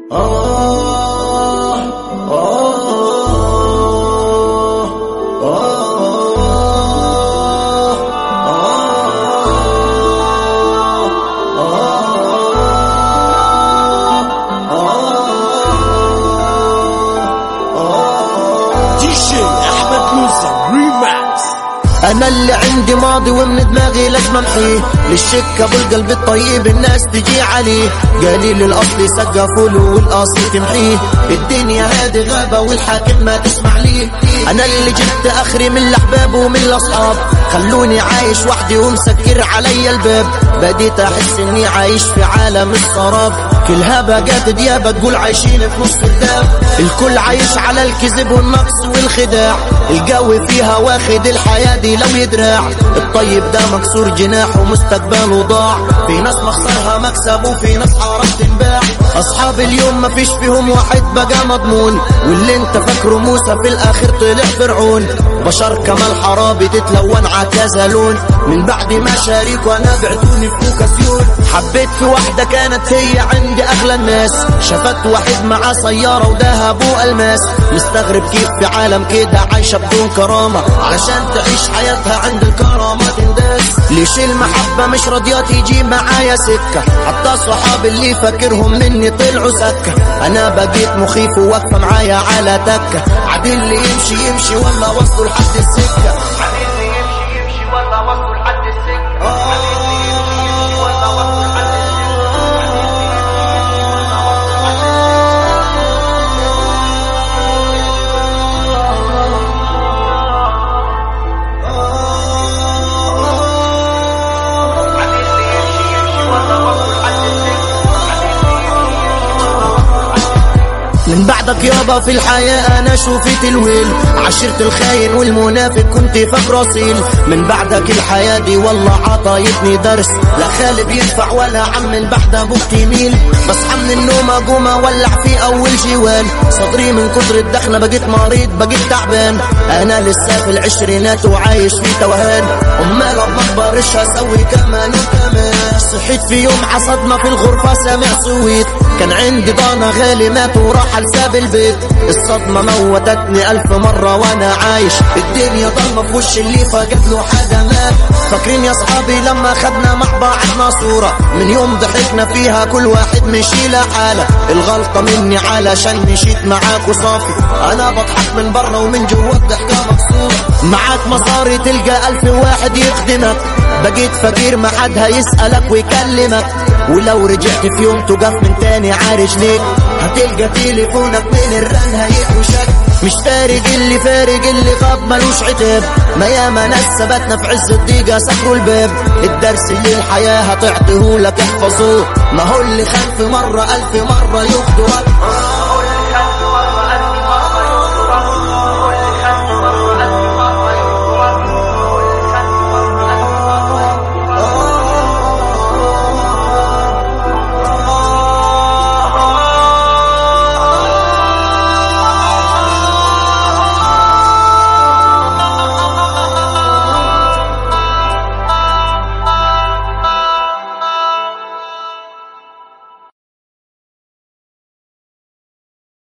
انا اللي عندي ماضي ومن دماغي لازم امحيه للشك ابو القلب الطيب الناس تجي عليه قليل الاصل سقفوا له والاصل تمحيه الدنيا هادي غابة والحاكم ما تسمع ليه انا اللي جبت اخري من الاحباب ومن الاصحاب خلوني عايش وحدي ومسكر علي الباب بديت احس اني عايش في عالم السراب كلها بقات ديابة تقول عايشين في نص الداب الكل عايش على الكذب والنقص والخداع الجو فيها واخد الحياة دي لو يدرع الطيب ده مكسور جناحه مستقبله ضاع في ناس مخسرها مكسب وفي ناس حرام تنباع اصحاب اليوم ما فيش فيهم واحد بقى مضمون واللي انت فاكره موسى في الاخر طلع فرعون بشر كمال حرابي تتلون عكذا لون من بعد ما شاريك وانا بعتوني في كاسيون حبيت في واحدة كانت هي عندي اغلى الناس شفت واحد معاه سيارة وذهب والماس مستغرب كيف في عالم كده عايشة بدون كرامة علشان تعيش حياتها عند الكرامة تنداس ليش المحبة مش راضية تيجي معايا سكة حتى صحابي اللي فاكرهم مني طلعوا سكة انا بقيت مخيف وواقفة معايا على تكة عدل اللي يمشي يمشي ولا وصلوا لحد السكة عدل اللي يمشي يمشي ولا وصلوا لحد السكة من بعدك يابا في الحياة أنا شوفت الويل عشرت الخاين والمنافق كنت فاكر رصيل من بعدك الحياة دي والله عطايتني درس لا خالي بينفع ولا عم البحد أبوك تميل بصحى من النوم أقوم أولع في أول جوال صدري من كتر الدخنة بقيت مريض بقيت تعبان أنا لسه في العشرينات وعايش في توهان أمال ما اكبرش أسوي كمان وكمان صحيت في يوم عصدنا في الغرفة سامع صويت كان عندي ضانة غالي مات وراح لساب البيت الصدمة موتتني ألف مرة وأنا عايش الدنيا ضلمة في وش اللي فقد له حدا مات فاكرين يا صحابي لما خدنا مع بعضنا صورة من يوم ضحكنا فيها كل واحد مشي لحاله الغلطة مني علشان مشيت معاك وصافي أنا بضحك من برا ومن جوا الضحكة مكسورة معاك مصاري تلقى ألف واحد يخدمك بقيت فقير ما حد هيسألك ويكلمك ولو رجعت في يوم تقف من تاني عارج ليك هتلقى تليفونك من الرن هيحوشك مش فارق اللي فارق اللي غاب ملوش عتاب ما ياما ناس ثبتنا في عز الضيقة سكروا الباب الدرس اللي الحياة هتعطيه لك احفظوه ما هو اللي خان في مرة ألف مرة ياخدوك